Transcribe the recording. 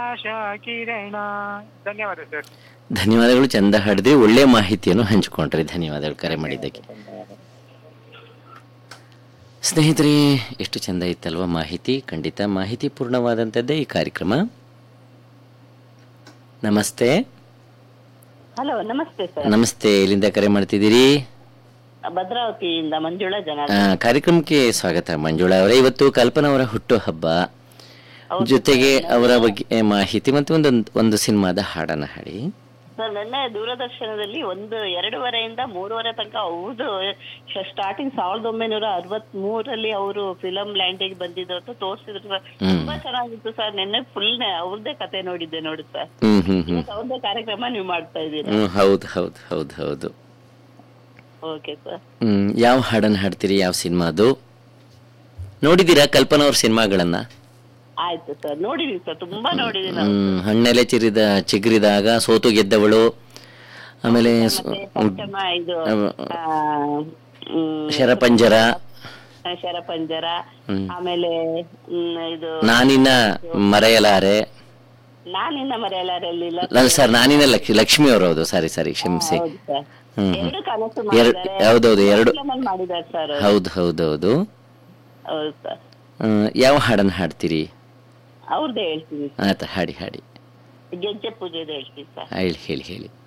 ಆಶಾ ಕಿರಣ ಧನ್ಯವಾದ ಸರ್ ಧನ್ಯವಾದಗಳು ಚಂದ ಹಾಡಿದ್ರಿ ಒಳ್ಳೆ ಮಾಹಿತಿಯನ್ನು ಹಂಚಿಕೊಂಡ್ರಿ ಧನ್ಯವಾದಗಳು ಕರೆ ಮಾಡಿದ್ದಕ್ಕೆ ಸ್ನೇಹಿತರೆ ಎಷ್ಟು ಚಂದ ಇತ್ತಲ್ವ ಮಾಹಿತಿ ಖಂಡಿತ ಮಾಹಿತಿ ಪೂರ್ಣವಾದಂಥದ್ದೇ ಈ ಕಾರ್ಯಕ್ರಮ ನಮಸ್ತೆ ಹಲೋ ನಮಸ್ತೆ ಸರ್ ನಮಸ್ತೆ ಎಲ್ಲಿಂದ ಕರೆ ಮಾಡ್ತಿದ್ದೀರಿ ಭದ್ರಾವತಿಯಿಂದ ಮಂಜುಳಾ ಜನ ಆ, ಕಾರ್ಯಕ್ರಮಕ್ಕೆ ಸ್ವಾಗತ ಮಂಜುಳಾ ಅವರೇ ಇವತ್ತು ಕಲ್ಪನಾ ಅವರ ಹುಟ್ಟು ಹಬ್ಬ ಹೌದು ಜೊತೆಗೆ ಅವರ ಬಗ್ಗೆ ಮಾಹಿತಿ ಮತ್ತು ಒಂದೊಂದು ಒಂದು ಸಿನಿಮಾದ ಹಾಡನ್ನ ಹಾಡಿ ಸರ್ ನಿನ್ನೆ ದೂರದರ್ಶನದಲ್ಲಿ ಒಂದು ಎರಡೂವರೆಯಿಂದ ಮೂರುವರೆ ತನಕ ಅವ್ರದ್ದು ಸ್ಟಾರ್ಟಿಂಗ್ ಸಾವಿರದ ಒಂಬೈನೂರ ಅರವತ್ ಮೂರಲ್ಲಿ ಅವರು ಫಿಲಂ ಲ್ಯಾಂಡಿಗೆ ಬಂದಿದ್ದು ಅಂತ ತೋರಿಸಿದ್ರು ಸರ್ ತುಂಬಾ ಚೆನ್ನಾಗಿತ್ತು ಸರ್ ನಿನ್ನೆ ಫುಲ್ ಅವ್ರದ್ದೇ ಕತೆ ನೋಡಿದ್ದೆ ನೋಡಿ ಸರ್ ಹ್ಮ್ ಹ್ಮ್ ಹ್ಮ್ ಇವತ್ತು ಅವ್ರದ್ದೇ ಕಾರ್ಯಕ್ರಮ ನೀವು ಮಾಡ್ತಾ ಇದ್ದೀರಾ ಹ್ಮ್ ಹೌದು ಹೌದು ಹೌದು ಹೌದು ಓಕೆ ಸರ್ ಹ್ಮ್ ಯಾವ ಹಾಡನ್ನ ಹಾಡ್ತೀರಿ ಯಾವ ಸಿನಿಮಾ ಅದು ನೋಡಿದ್ದೀರಾ ಕಲ್ಪನಾ ಅವ್ರ ಸಿನಿಮಾಗಳನ್ನ ಆಯ್ತು ಸರ್ ನೋಡಿದೀನಿ ಸರ್ ತುಂಬಾ ನೋಡಿದೀನಿ ಹ್ಮ್ ಹಣ್ಣೆಲೆ ಚಿರಿದ ಚಿಗುರಿದಾಗ ಸೋತು ಗೆದ್ದವಳು ಆಮೇಲೆ ಸ- ಮತ್ತೆ ಪಂಚಮ ಇದು ಆ, ಹ್ಮ್, ಶರಪಂಜರ ಶರಪಂಜರ ಹ್ಮ್. ಆಮೇಲೆ ಹ್ಮ್, ಇದು ನಾನಿನ್ನ ಮರೆಯಲಾರೆ ನಾನಿನ್ನ ಮರೆಯಲಾರಲಿಲ್ಲ ಅಲ್ಲ ಸರ್ ನಾನಿನ್ನ ಲಕ್ಷ ಲಕ್ಷ್ಮಿ ಅವರು ಹೌದು ಸಾರಿ ಸಾರಿ ಕ್ಷಮಿಸಿ ಹೌದು ಸರ್ ಹ್ಮ್, ಎರಡು ಕನಸು ಎರಡು ಮಾಡಿದ್ದಾರೆ ಹೌದೌದು ಎರಡು film ಅಲ್ಲಿ ಮಾಡಿದ್ದಾರೆ ಸರ್ ಹೌದು ಹೌದು ಹೌದು ಹೌದು ಸರ್ ಹ್ಮ್, ಯಾವ ಹಾಡನ್ನ ಹಾಡ್ತೀರಿ ಅವ್ರದ್ದೇ ಹೇಳ್ತೀವಿ ಆಯ್ತಾ ಹಾಡಿ ಹಾಡಿ ಗೆಜ್ಜೆ ಪೂಜೆದು ಹೇಳ್ತೀವಿ ಸರ್ ಹೇಳಿ ಹೇಳಿ ಹೇಳಿ